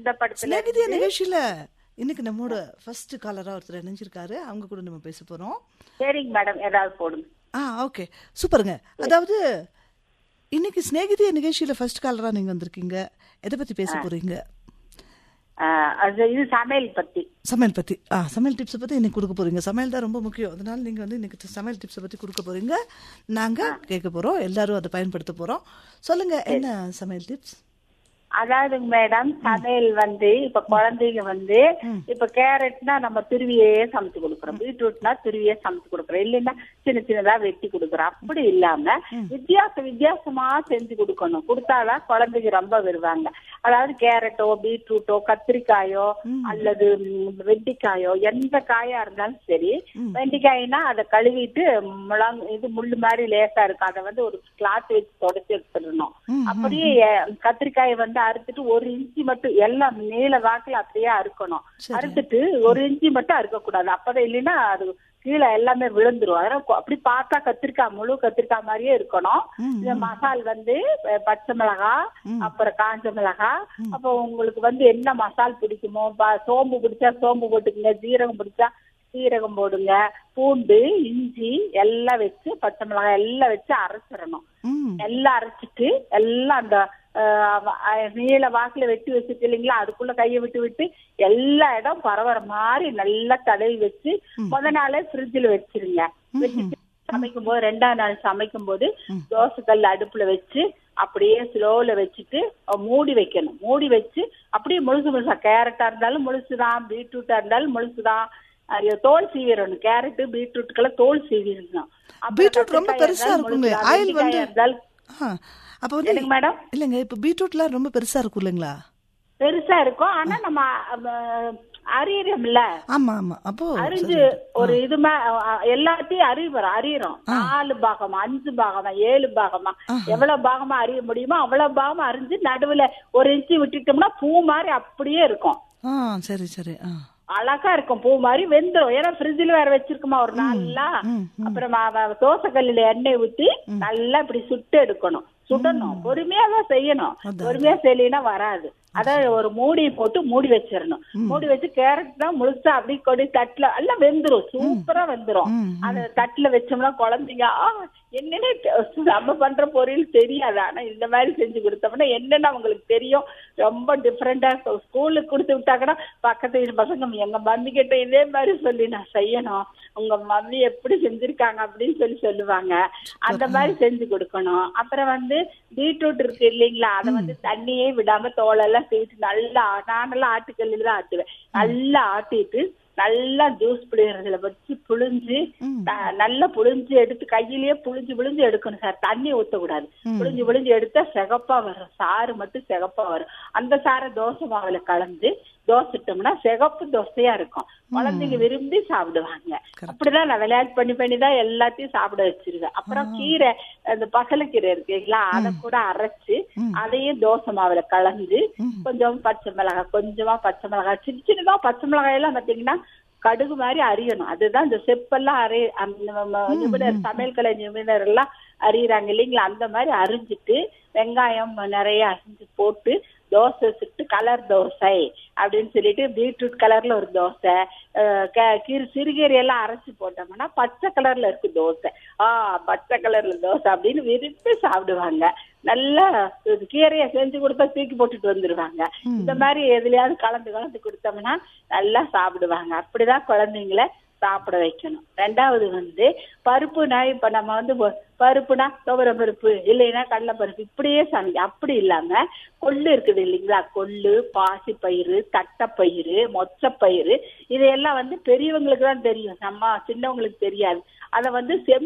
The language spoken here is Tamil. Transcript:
எந்த படத்துல சிநேகிதிய நிகழ்ச்சியில இன்னைக்கு நம்மோட ஃபர்ஸ்ட் காலரா ஒருத்தர் இணைஞ்சிருக்காரு அவங்க கூட நம்ம பேச போறோம் சரிங்க மேடம் ஏதாவது போடுங்க ஆ ஓகே சூப்பருங்க அதாவது இன்னைக்கு சிநேகிதிய நிகழ்ச்சியில ஃபர்ஸ்ட் காலரா நீங்க வந்திருக்கீங்க எதை பத்தி பேச போறீங்க ஆஹ் அது இது சமையல் பத்தி சமையல் பத்தி ஆ சமையல் டிப்ஸ் பத்தி இன்னைக்கு கொடுக்க போறீங்க சமையல் தான் ரொம்ப முக்கியம் அதனால நீங்க வந்து இன்னைக்கு சமையல் டிப்ஸ் பத்தி கொடுக்க போறீங்க நாங்க கேட்க போறோம் எல்லாரும் அதை பயன்படுத்த போறோம் சொல்லுங்க என்ன சமையல் டிப்ஸ் அதாவதுங்க மேடம் சமையல் வந்து இப்ப குழந்தைங்க வந்து இப்ப கேரட்னா நம்ம துருவியே சமைச்சு கொடுக்குறோம் பீட்ரூட்னா துருவியே சமைச்சு கொடுக்குறோம் இல்லைன்னா சின்ன சின்னதா வெட்டி கொடுக்குறோம் அப்படி இல்லாம வித்தியாச வித்தியாசமா செஞ்சு கொடுக்கணும் கொடுத்தாதான் குழந்தைங்க ரொம்ப வருவாங்க அதாவது கேரட்டோ பீட்ரூட்டோ கத்திரிக்காயோ அல்லது ம், வெண்டைக்காயோ எந்த காயா இருந்தாலும் சரி வெண்டைக்காய்னா அதை கழுவிட்டு முழங் இது முள்ளு மாதிரி லேசா இருக்கும் அதை வந்து ஒரு கிளாத் வச்சு தொடச்சி எடுத்துடணும் அப்படியே அஹ், கத்திரிக்காயை வந்து அறுத்துட்டு ஒரு இன்ச்சு மட்டும் எல்லாம் நீல வாக்குல அப்படியே அறுக்கணும் அறுத்துட்டு ஒரு இன்ச்சு மட்டும் அறுக்க கூடாது அப்பதான் இல்லைன்னா அது கீழே எல்லாமே விழுந்துரும் அதனால கொ- அப்படி பார்த்தா கத்திரிக்காய் முழு கத்திரிக்காய் மாதிரியே இருக்கணும் இந்த மசால் வந்து அஹ், பச்சை மிளகாய் அப்புறம் காஞ்ச மிளகாய் அப்போ உங்களுக்கு வந்து என்ன மசால் பிடிக்குமோ ப- சோம்பு பிடிச்சா சோம்பு போட்டுக்கங்க ஜீரகம் பிடிச்சா சீரகம் போடுங்க பூண்டு இஞ்சி எல்லாம் வச்சு பச்சை மிளகாய் எல்லாம் வச்சு அரைச்சிடணும் ம் எல்லாம் அரைச்சிட்டு எல்லாம் அந்த அஹ், வ- அஹ், நீல வாக்குல வெட்டி வச்சுட்டு இல்லைங்களா அதுக்குள்ள கையை விட்டு விட்டு எல்லா இடம் பரவற மாதிரி நல்லா தடவி வச்சு முத நாளே ஃப்ரிட்ஜில் வச்சிருங்க வச்சுட்டு சமைக்கும் போது ரெண்டாம் நாள் சமைக்கும் போது தோசை கல் அடுப்புல வச்சு அப்படியே ஸ்லோல வச்சுட்டு அஹ், மூடி வைக்கணும் மூடி வச்சு அப்படியே முழுசு முழுசா கேரட்டா இருந்தாலும் முழுசுதான் பீட்ரூட்டா இருந்தாலும் முழுசுதான் அது தோல் சீவிடணும் கேரட் பீட்ரூட்டுக்கெல்லாம் தோல் சீவிடணும் அப்புறம் பீட்ரூட் ரொம்ப கத்திரிக்காயா பெருசா இருந்தாலும் இருக்குங்க முழுசுதான். ஆயில் வந்து வெண்டைக்காயா இருந்தாலும் ஆ, அப்ப வந்து என்னங்க மேடம் இல்லைங்க இப்ப பீட்ரூட்லாம் ரொம்ப பெருசா இருக்கும் இல்லைங்களா பெருசா இருக்கும் ஆனா நம்ம அஹ், அறியறோம்ல ஆமா ஆமா அப்போ அறிஞ்சு ஒரு இது மா- அஹ், எல்லாத்தையும் அறிவுறோம் அறியறோம் நாலு பாகமா அஞ்சு பாகமா ஏழு பாகமா எவ்வளவு பாகமா அறிய முடியுமோ அவ்வளவு பாகமா அறிஞ்சு நடுவுல ஒரு இன்ச்சு விட்டுட்டோம்னா பூ மாதிரி அப்படியே இருக்கும் ஆ சரி சரி ஆ அழகா இருக்கும் பூ மாதிரி வெந்துரும் ஏன்னா ஃப்ரிட்ஜில் வேற வச்சிருக்குமா ஒரு நாள்ல அப்புறம் ம- ம- தோசை கல்லுல எண்ணெய் ஊத்தி நல்லா இப்படி சுட்டு எடுக்கணும் சுடணும் பொறுமையா தான் செய்யணும் பொறுமையா செய்யலைன்னா வராது அதான் ஒரு மூடி போட்டு மூடி வச்சிடணும் மூடி வச்சு கேரட் தான் முழுசா அப்படி கொடி தட்டுல எல்லாம் வெந்துரும் சூப்பரா வெந்துரும் அத தட்டுல வச்சோம்னா குழந்தைங்க "ஆ, என்னன்னு தெ- நம்ம பண்ற பொரியல் தெரியாது ஆனா இந்த மாதிரி செஞ்சு கொடுத்தோம்னா என்னன்னு அவங்களுக்கு தெரியும் ரொம்ப டிஃப்ரெண்டா ஸ்கூலுக்கு கொடுத்து விட்டாங்கன்னா பக்கத்து வீட்டு பசங்க எங்க மம்மி கிட்ட இதே மாதிரி சொல்லி நான் செய்யணும் உங்க மம்மி எப்படி செஞ்சிருக்காங்க அப்படின்னு சொல்லி சொல்லுவாங்க அந்த மாதிரி செஞ்சு கொடுக்கணும் அப்புறம் வந்து பீட்ரூட் இருக்கு இல்லைங்களா அதை வந்து தண்ணியே விடாம தோலெல்லாம் சேர்த்து நல்லா நானெல்லாம் ஆட்டுக்கல்லில் தான் ஆட்டுவேன் நல்லா ஆட்டிட்டு நல்லா ஜூஸ் புளியறதுல வச்சு புழிஞ்சு த- நல்லா புழிஞ்சு எடுத்து கையிலேயே புழிஞ்சு புழிஞ்சு எடுக்கணும் சார் தண்ணி ஊத்தக்கூடாது புழிஞ்சு புழிஞ்சு எடுத்தா சிகப்பா வரும் சாறு மட்டும் சிகப்பா வரும் அந்த சாரை தோசை மாவுல கலந்து தோசைட்டோம்னா சிகப்பு தோசையா இருக்கும் குழந்தைங்க விரும்பி சாப்பிடுவாங்க அப்படிதான் நான் விளையாட்டு பண்ணி பண்ணி தான் எல்லாத்தையும் சாப்பிட வச்சிருவேன் அப்புறம் கீரை அந்த பசலைக்கீரை இருக்குங்களா அதை கூட அரைச்சு அதையும் தோசை மாவுல கலந்து கொஞ்சம் பச்சை மிளகாய் கொஞ்சமா பச்சை மிளகாய் சின்ன சின்னதா பச்சை மிளகாய் எல்லாம் பாத்தீங்கன்னா கடுகு மாதிரி அரியணும் அதுதான் இந்த செப்பெல்லாம் அரை அந்த நம்ம நிபுணர் சமையல் கலை நிபுணர் எல்லாம் அறியறாங்க இல்லைங்களா அந்த மாதிரி அரிஞ்சிட்டு வெங்காயம் நிறைய அரிஞ்சு போட்டு தோசை சுட்டு கலர் தோசை அப்படின்னு சொல்லிட்டு பீட்ரூட் கலர்ல ஒரு தோசை அஹ் க- கீரை சிறுகீரை எல்லாம் அரைச்சு போட்டோம்னா பச்சை கலர்ல இருக்கு தோசை ஆஹ் பச்சை கலர்ல தோசை அப்படின்னு விரும்பி சாப்பிடுவாங்க நல்லா இது கீரையை செஞ்சு கொடுத்தா தூக்கி போட்டுட்டு வந்துருவாங்க இந்த மாதிரி எதுலயாவது கலந்து கலந்து கொடுத்தோம்னா நல்லா சாப்பிடுவாங்க அப்படிதான் குழந்தைங்கள சாப்பிட வைக்கணும் ரெண்டாவது வந்து பருப்புனா இப்ப நம்ம வந்து ஒ- பருப்புனா துவரம் பருப்பு இல்லைன்னா கடலை பருப்பு இப்படியே சமைக்க அப்படி இல்லாம கொள்ளு இருக்குது இல்லைங்களா கொள்ளு பாசி பயிறு தட்டைப்பயிறு மொச்சப்பயிறு இதையெல்லாம் வந்து பெரியவங்களுக்கு தான் தெரியும் நம்ம சின்னவங்களுக்கு தெரியாது அதை வந்து செம்